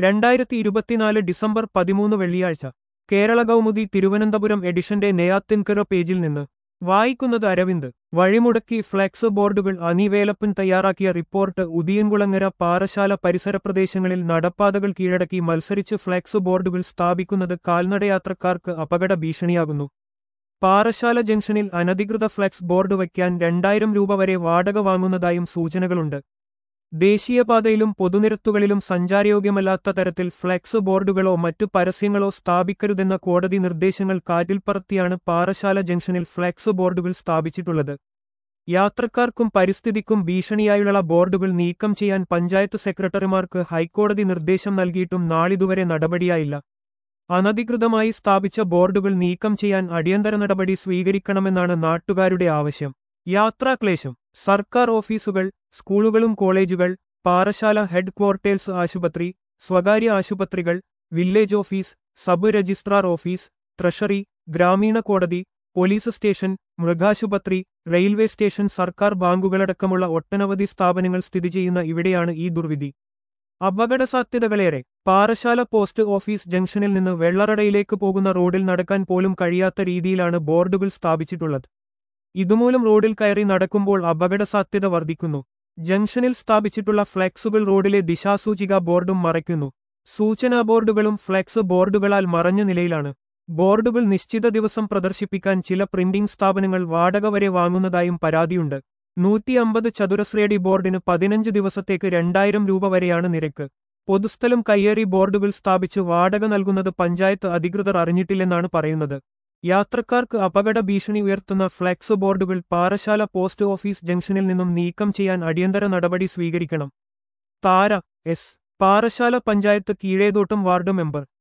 രണ്ടായിരത്തി ഇരുപത്തിനാല് ഡിസംബർ പതിമൂന്ന് വെള്ളിയാഴ്ച കേരള കൗമുദി തിരുവനന്തപുരം എഡിഷന്റെ നെയ്യാത്തിൻകര പേജിൽ നിന്ന് വായിക്കുന്നത് അരവിന്ദ് വഴിമുടക്കി ഫ്ലെക്സ് ബോർഡുകൾ അനിവേലപ്പൻ തയ്യാറാക്കിയ റിപ്പോർട്ട് ഉദിയൻകുളങ്ങര പാറശാല പരിസര പ്രദേശങ്ങളിൽ നടപ്പാതകൾ കീഴടക്കി മത്സരിച്ച് ഫ്ലെക്സ് ബോർഡുകൾ സ്ഥാപിക്കുന്നത് കാൽനടയാത്രക്കാർക്ക് അപകട ഭീഷണിയാകുന്നു പാറശാല ജംഗ്ഷനിൽ അനധികൃത ഫ്ലെക്സ് ബോർഡ് വയ്ക്കാൻ രണ്ടായിരം രൂപ വരെ വാടക വാങ്ങുന്നതായും സൂചനകളുണ്ട് ദേശീയപാതയിലും പൊതുനിരത്തുകളിലും സഞ്ചാരയോഗ്യമല്ലാത്ത തരത്തിൽ ഫ്ലെക്സ് ബോർഡുകളോ മറ്റു പരസ്യങ്ങളോ സ്ഥാപിക്കരുതെന്ന കോടതി നിർദ്ദേശങ്ങൾ കാറ്റിൽ പറത്തിയാണ് പാറശാല ജംഗ്ഷനിൽ ഫ്ലെക്സ് ബോർഡുകൾ സ്ഥാപിച്ചിട്ടുള്ളത് യാത്രക്കാർക്കും പരിസ്ഥിതിക്കും ഭീഷണിയായുള്ള ബോർഡുകൾ നീക്കം ചെയ്യാൻ പഞ്ചായത്ത് സെക്രട്ടറിമാർക്ക് ഹൈക്കോടതി നിർദ്ദേശം നൽകിയിട്ടും നാളിതുവരെ നടപടിയായില്ല അനധികൃതമായി സ്ഥാപിച്ച ബോർഡുകൾ നീക്കം ചെയ്യാൻ അടിയന്തര നടപടി സ്വീകരിക്കണമെന്നാണ് നാട്ടുകാരുടെ ആവശ്യം യാത്രാക്ലേശം സർക്കാർ ഓഫീസുകൾ സ്കൂളുകളും കോളേജുകൾ പാറശാല ഹെഡ് ക്വാർട്ടേഴ്സ് ആശുപത്രി സ്വകാര്യ ആശുപത്രികൾ village office sub registrar office treasury ഗ്രാമീണ കോടതി പോലീസ് സ്റ്റേഷൻ മൃഗാശുപത്രി റെയിൽവേ സ്റ്റേഷൻ സർക്കാർ ബാങ്കുകളടക്കമുള്ള ഒട്ടനവധി സ്ഥാപനങ്ങൾ സ്ഥിതി ചെയ്യുന്ന ഇവിടെയാണ് ഈ ദുർവിധി അപകട സാധ്യതകളേറെ പാറശാല പോസ്റ്റ് ഓഫീസ് ജംഗ്ഷനിൽ നിന്ന് വെള്ളറടയിലേക്ക് പോകുന്ന റോഡിൽ നടക്കാൻ പോലും കഴിയാത്ത രീതിയിലാണ് ബോർഡുകൾ സ്ഥാപിച്ചിട്ടുള്ളത് ഇതുമൂലം റോഡിൽ കയറി നടക്കുമ്പോൾ അപകട സാധ്യത വർദ്ധിക്കുന്നു ജംഗ്ഷനിൽ സ്ഥാപിച്ചിട്ടുള്ള ഫ്ലെക്സുകൾ റോഡിലെ ദിശാസൂചിക ബോർഡും മറയ്ക്കുന്നു സൂചനാ ബോർഡുകളും ഫ്ലെക്സ് ബോർഡുകളാൽ മറഞ്ഞ നിലയിലാണ് ബോർഡുകൾ നിശ്ചിത ദിവസം പ്രദർശിപ്പിക്കാൻ ചില പ്രിന്റിംഗ് സ്ഥാപനങ്ങൾ വാടക വരെ വാങ്ങുന്നതായും പരാതിയുണ്ട് നൂറ്റി അമ്പത് ചതുരശ്രയടി ബോർഡിന് പതിനഞ്ച് ദിവസത്തേക്ക് രണ്ടായിരം രൂപ വരെയാണ് നിരക്ക് പൊതുസ്ഥലം കയ്യേറി ബോർഡുകൾ സ്ഥാപിച്ച് വാടക നൽകുന്നത് പഞ്ചായത്ത് അധികൃതർ അറിഞ്ഞിട്ടില്ലെന്നാണ് പറയുന്നത് യാത്രക്കാർക്ക് അപകട ഭീഷണി ഉയർത്തുന്ന ഫ്ലെക്സ് ബോർഡുകൾ പാറശാല പോസ്റ്റ് ഓഫീസ് ജംഗ്ഷനിൽ നിന്നും നീക്കം ചെയ്യാൻ അടിയന്തര നടപടി സ്വീകരിക്കണം Thara S Parassala panchayat Keezhethottam ward member